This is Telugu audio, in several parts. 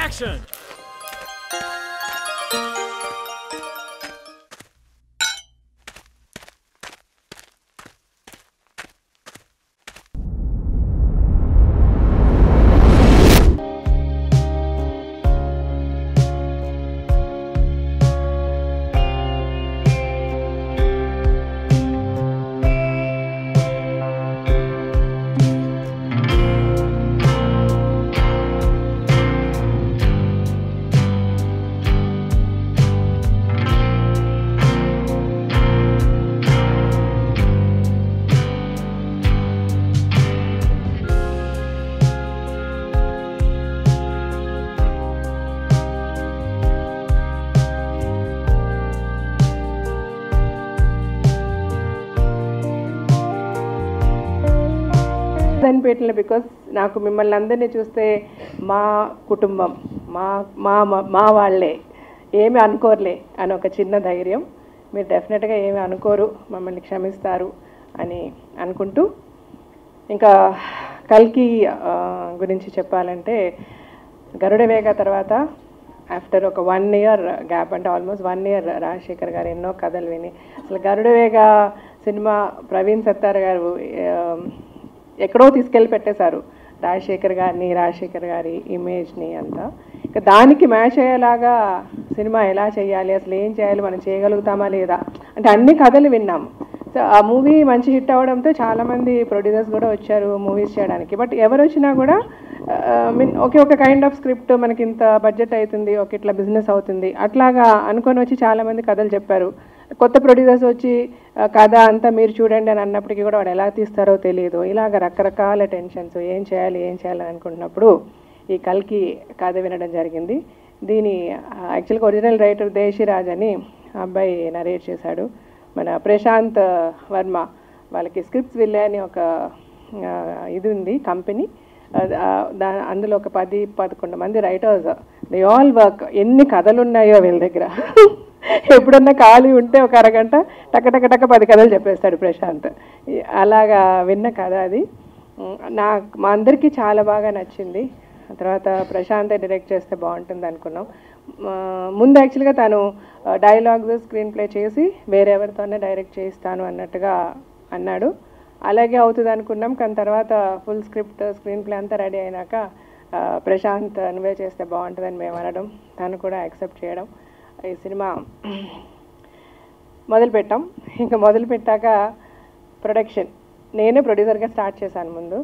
Action! అనిపించలే బికాస్ నాకు మిమ్మల్ని అందరినీ చూస్తే మా కుటుంబం మా మా మా- మా వాళ్ళే ఏమి అనుకోరులే అని ఒక చిన్న ధైర్యం మీరు డెఫినెట్గా ఏమి అనుకోరు మమ్మల్ని క్షమిస్తారు అని అనుకుంటూ ఇంకా కల్కి ఆ, గురించి చెప్పాలంటే గరుడ వేగ తర్వాత ఆఫ్టర్ ఒక వన్ ఇయర్ గ్యాప్ అంటే almost one year Rajasekhar garu ఎన్నో కథలు విని అసలు గరుడ వేగ సినిమా ప్రవీణ్ సత్తార్ గారు ఆ, ఎక్కడో తీసుకెళ్ళి పెట్టేశారు రాజశేఖర్ గారిని రాజశేఖర్ గారి ఇమేజ్ని అంతా ఇక దానికి మ్యాచ్ అయ్యేలాగా సినిమా ఎలా చేయాలి అసలు ఏం చేయాలి మనం చేయగలుగుతామా లేదా అంటే అన్ని కథలు విన్నాము సో ఆ మూవీ మంచి హిట్ అవ్వడంతో చాలామంది ప్రొడ్యూసర్స్ కూడా వచ్చారు మూవీస్ చేయడానికి బట్ ఎవరు వచ్చినా కూడా మీన్ ఒకే ఒక కైండ్ ఆఫ్ స్క్రిప్ట్ మనకి ఇంత బడ్జెట్ అవుతుంది ఒక ఇట్లా బిజినెస్ అవుతుంది అట్లాగా అనుకొని వచ్చి చాలామంది కథలు చెప్పారు కొత్త ప్రొడ్యూసర్స్ వచ్చి ఆ, కథ అంతా మీరు చూడండి అని అన్నప్పటికీ కూడా వాడు ఎలా తీస్తారో తెలియదు ఇలాగ రకరకాల టెన్షన్స్ ఏం చేయాలి ఏం చేయాలి అని అనుకుంటున్నప్పుడు ఈ కల్కి కథ వినడం జరిగింది దీని యాక్చువల్గా ఒరిజినల్ రైటర్ దేశిరాజ్ అని ఆ అబ్బాయి నరేట్ చేశాడు మన ప్రశాంత్ వర్మ వాళ్ళకి స్క్రిప్ట్స్ విల్లే అని ఒక ఆ, ఇది ఉంది కంపెనీ దా అందులో ఒక పది పదకొండు మంది రైటర్స్ దే ఆల్ వర్క్ ఎన్ని కథలు ఉన్నాయో వీళ్ళ దగ్గర ఎప్పుడన్నా ఖాళీ ఉంటే ఒక అరగంట టక టక టక పది కథలు చెప్పేస్తాడు ప్రశాంత్ ఈ- అలాగా విన్న కథ అది ఉమ్, నాకు మా అందరికీ చాలా బాగా నచ్చింది ఆ తర్వాత ప్రశాంత్ డైరెక్ట్ చేస్తే బాగుంటుంది అనుకున్నాం ఆ, ముందు యాక్చువల్గా తను డైలాగ్స్ స్క్రీన్ ప్లే చేసి వేరెవరితోనే డైరెక్ట్ చేయిస్తాను అన్నట్టుగా అన్నాడు అలాగే అవుతుంది అనుకున్నాం కానీ తర్వాత ఫుల్ స్క్రిప్ట్ స్క్రీన్ ప్లే అంతా రెడీ అయినాక ఆ, ప్రశాంత్ నువ్వే చేస్తే బాగుంటుందని మేము అనడం తను కూడా యాక్సెప్ట్ చేయడం ఈ సినిమా మొదలుపెట్టాం ఇంకా మొదలు పెట్టాక ప్రొడక్షన్ నేనే ప్రొడ్యూసర్గా స్టార్ట్ చేశాను ముందు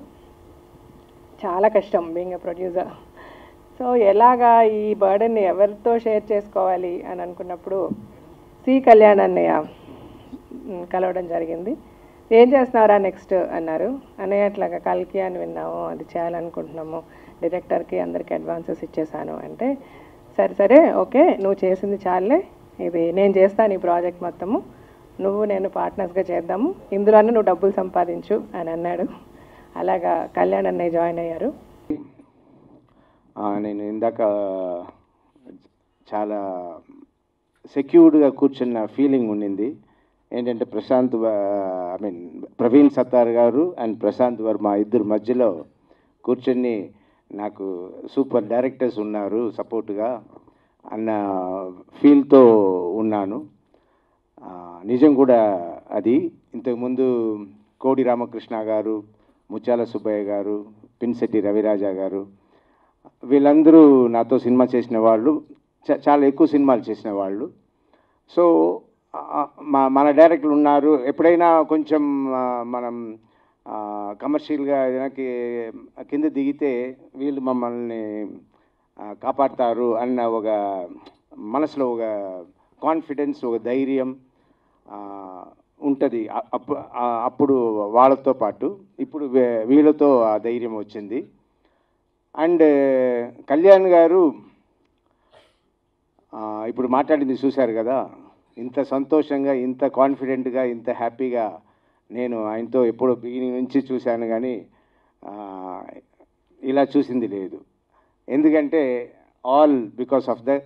చాలా కష్టం బీయింగ్ ఎ ప్రొడ్యూసర్ సో ఎలాగా ఈ బర్డన్ని ఎవరితో షేర్ చేసుకోవాలి అని అనుకున్నప్పుడు సి కళ్యాణ్ అన్నయ్య మ్, కలవడం జరిగింది ఏం చేస్తున్నారా నెక్స్ట్ అన్నారు అన్నయ్య అట్లాగా కల్కి అని విన్నాము అది చేయాలనుకుంటున్నాము డైరెక్టర్కి అందరికి అడ్వాన్సెస్ ఇచ్చేసాను అంటే సరే సరే ఓకే నువ్వు చేసింది చాలే ఇది నేను చేస్తాను ఈ ప్రాజెక్ట్ మొత్తము నువ్వు నేను పార్ట్నర్స్గా చేద్దాము ఇందులోనే నువ్వు డబ్బులు సంపాదించు అని అన్నాడు అలాగా కళ్యాణ్ అన్నయ్య జాయిన్ అయ్యారు ఆ, నేను ఇందాక చాలా సెక్యూర్డ్గా కూర్చున్న ఫీలింగ్ ఉండింది ఏంటంటే Prashanth I mean Praveen Sattar garu and Prashanth Varma ఇద్దరు మధ్యలో కూర్చొని నాకు సూపర్ డైరెక్టర్స్ ఉన్నారు సపోర్ట్గా అన్న ఫీల్తో ఉన్నాను ఆ, నిజం కూడా అది ఇంతకుముందు కోడి రామకృష్ణ గారు ముత్యాల సుబ్బయ్య గారు పిన్శెట్టి రవిరాజా గారు వీళ్ళందరూ నాతో సినిమా చేసిన వాళ్ళు చ- చాలా ఎక్కువ సినిమాలు చేసిన వాళ్ళు సో ఆ, మా మన డైరెక్టర్లు ఉన్నారు ఎప్పుడైనా కొంచెం ఆ, మనం కమర్షియల్గా ఏదైనాకి కింద దిగితే వీళ్ళు మమ్మల్ని ఆ, కాపాడతారు అన్న ఒక మనసులో ఒక కాన్ఫిడెన్స్ ఒక ధైర్యం ఉంటుంది అప్పుడు అప్పుడు వాళ్ళతో పాటు ఇప్పుడు వే- వీళ్ళతో ఆ ధైర్యం వచ్చింది అండ్ కళ్యాణ్ గారు ఆ, ఇప్పుడు మాట్లాడింది చూశారు కదా ఇంత సంతోషంగా ఇంత కాన్ఫిడెంట్గా ఇంత హ్యాపీగా నేను ఆయనతో ఎప్పుడో బిగినింగ్ నుంచి చూశాను కానీ ఆ, ఇలా చూసింది లేదు ఎందుకంటే ఆల్ బికాస్ ఆఫ్ ద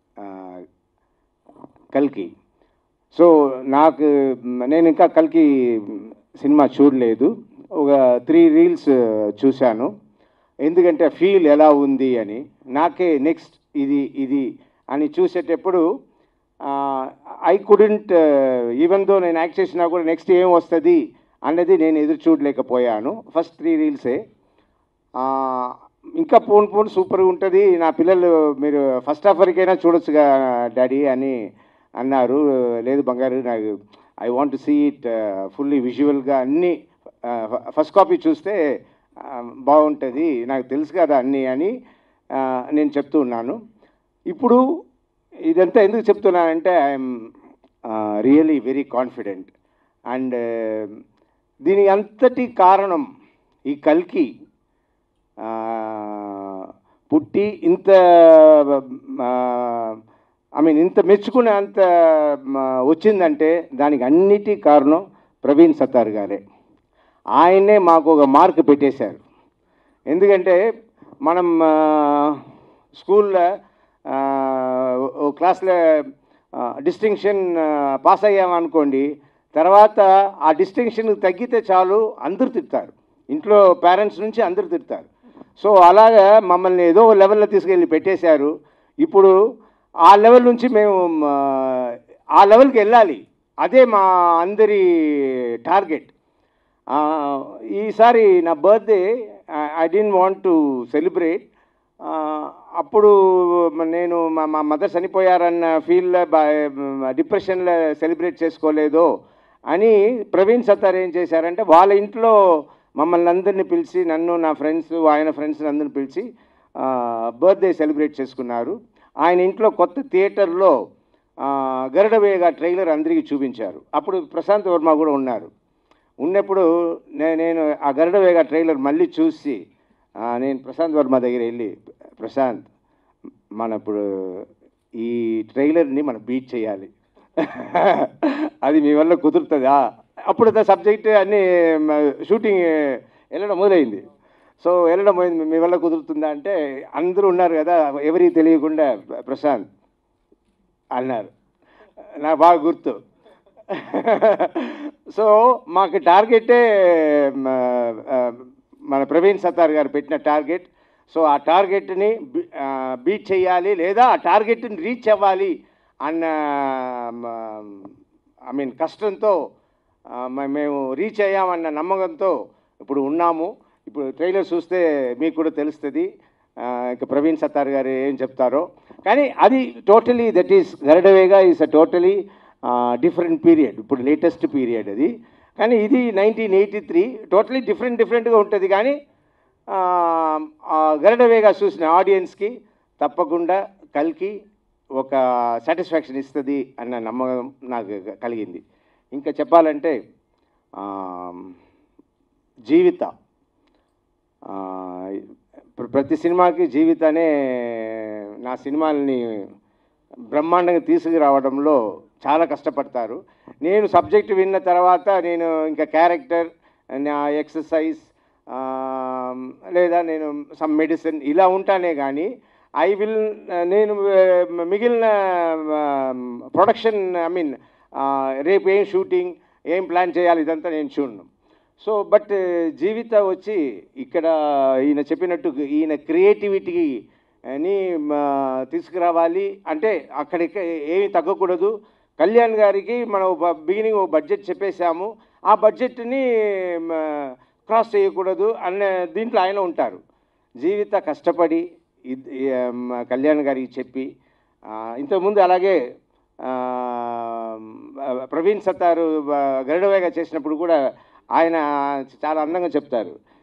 కల్కి సో నాకు నేను ఇంకా కల్కి సినిమా చూడలేదు ఒక త్రీ రీల్స్ చూశాను ఎందుకంటే ఫీల్ ఎలా ఉంది అని నాకే నెక్స్ట్ ఇది ఇది అని చూసేటప్పుడు ఐ కుడెంట్ ఈవెన్ దో నేను యాక్ట్ చేసినా కూడా నెక్స్ట్ ఏం వస్తుంది అన్నది నేను ఎదురు చూడలేకపోయాను ఫస్ట్ త్రీ రీల్సే ఆ, ఇంకా పోన్ పోన్ సూపర్గా ఉంటుంది నా పిల్లలు మీరు ఫస్ట్ హాఫ్ వరకైనా చూడొచ్చుగా డాడీ అని అన్నారు లేదు బంగారు నాకు I want to see it fully విజువల్గా అన్నీ ఫస్ట్ కాపీ చూస్తే ఆ, బాగుంటుంది నాకు తెలుసు కదా అన్నీ అని ఆ, నేను చెప్తూ ఉన్నాను ఇప్పుడు ఇదంతా ఎందుకు చెప్తున్నానంటే I'm really very confident and దీనికి అంతటి కారణం ఈ కల్కి ఆ, పుట్టి ఇంత ఐ మీన్ ఇంత మెచ్చుకునే అంత మ, వచ్చిందంటే దానికి అన్నిటి కారణం ప్రవీణ్ సత్తార్ గారే ఆయనే మాకు ఒక మార్క్ పెట్టేశారు ఎందుకంటే మనం ఆ, స్కూల్లో ఆ, ఓ క్లాస్లో డిస్టింక్షన్ పాస్ అయ్యామనుకోండి తర్వాత ఆ డిస్టింక్షన్ తగ్గితే చాలు అందరూ తిడతారు ఇంట్లో పేరెంట్స్ నుంచి అందరూ తిడతారు సో అలాగా మమ్మల్ని ఏదో లెవెల్లో తీసుకెళ్ళి పెట్టేశారు ఇప్పుడు ఆ లెవెల్ నుంచి మేము ఆ, ఆ లెవెల్కి వెళ్ళాలి అదే మా అందరి టార్గెట్ ఆ, ఈసారి నా birthday I don't want to celebrate అప్పుడు నేను మా మా మదర్ చనిపోయారన్న ఫీల్లో డిప్రెషన్లో సెలబ్రేట్ చేసుకోలేదు అని ప్రవీణ్ సత్తార్ ఏం చేశారంటే వాళ్ళ ఇంట్లో మమ్మల్ని అందరిని పిలిచి నన్ను నా ఫ్రెండ్స్ ఆయన ఫ్రెండ్స్ అందరిని పిలిచి బర్త్డే సెలబ్రేట్ చేసుకున్నారు ఆయన ఇంట్లో కొత్త థియేటర్లో గరుడవేగా ట్రైలర్ అందరికీ చూపించారు అప్పుడు ప్రశాంత్ వర్మ కూడా ఉన్నారు ఉన్నప్పుడు నే- నేను ఆ గరుడవేగా ట్రైలర్ మళ్ళీ చూసి ఆ, నేను ప్రశాంత్ వర్మ దగ్గర వెళ్ళి ప్రశాంత్ మన ఇప్పుడు ఈ ట్రైలర్ని మనం బీట్ చేయాలి అది మీ వల్ల కుదురుతుందా అప్పుడు సబ్జెక్ట్ అన్నీ షూటింగ్ వెళ్ళడం మొదలైంది సో వెళ్ళడం పోయింది మీ వల్ల కుదురుతుందా అంటే అందరూ ఉన్నారు కదా ఎవరికి తెలియకుండా ప్రశాంత్ అన్నారు నాకు బాగా గుర్తు సో మాకు టార్గెటే మ, ఆ, మన ప్రవీణ్ సత్తార్ గారు పెట్టిన టార్గెట్ సో ఆ టార్గెట్ని బీట్ చేయాలి లేదా ఆ టార్గెట్ని రీచ్ అవ్వాలి అన్న ఐ మీన్ కష్టంతో ఆ, మ- మేము రీచ్ అయ్యామన్న నమ్మకంతో ఇప్పుడు ఉన్నాము ఇప్పుడు ట్రైలర్ చూస్తే మీకు కూడా తెలుస్తుంది ఆ, ఇక ప్రవీణ్ సత్తార్ గారు ఏం చెప్తారో కానీ అది totally that is Garudavega is a totally different period ఇప్పుడు లేటెస్ట్ పీరియడ్ అది కానీ ఇది nineteen eighty three totally different డిఫరెంట్గా ఉంటుంది కానీ ఆ, ఆ గరడవేగా చూసిన ఆడియన్స్కి తప్పకుండా కల్కి ఒక సాటిస్ఫాక్షన్ ఇస్తుంది అన్న నమ్మకం నాకు కలిగింది ఇంకా చెప్పాలంటే ఆ, జీవిత ఆ, ప్ర- ప్రతి సినిమాకి జీవితానే నా సినిమాల్ని బ్రహ్మాండంగా తీసుకురావడంలో చాలా కష్టపడతారు నేను సబ్జెక్ట్ విన్న తర్వాత నేను ఇంకా క్యారెక్టర్ నా ఎక్సర్సైజ్ లేదా నేను సమ్ మెడిసిన్ ఇలా ఉంటానే కానీ ఐ విల్ నేను ఆ, మిగిలిన ప్రొడక్షన్ ఐ మీన్ రేపు ఏం షూటింగ్ ఏం ప్లాన్ చేయాలి ఇదంతా నేను చూడను సో బట్ జీవిత వచ్చి ఇక్కడ ఈయన చెప్పినట్టు ఈయన క్రియేటివిటీ అని మా, తీసుకురావాలి అంటే అక్కడికి ఏమి తగ్గకూడదు కళ్యాణ్ గారికి మనం బిగినింగ్ ఒక బడ్జెట్ చెప్పేశాము ఆ బడ్జెట్ని క్రాస్ చేయకూడదు అన్న దీంట్లో ఆయన ఉంటారు జీవిత కష్టపడి ఇద్- ఈ, మ, కళ్యాణ్ గారికి చెప్పి ఆ, ఇంతకుముందు అలాగే ఆ, ప్రవీణ్ సత్తారు గరుడవేగా చేసినప్పుడు కూడా ఆయన చాలా అందంగా చెప్తారు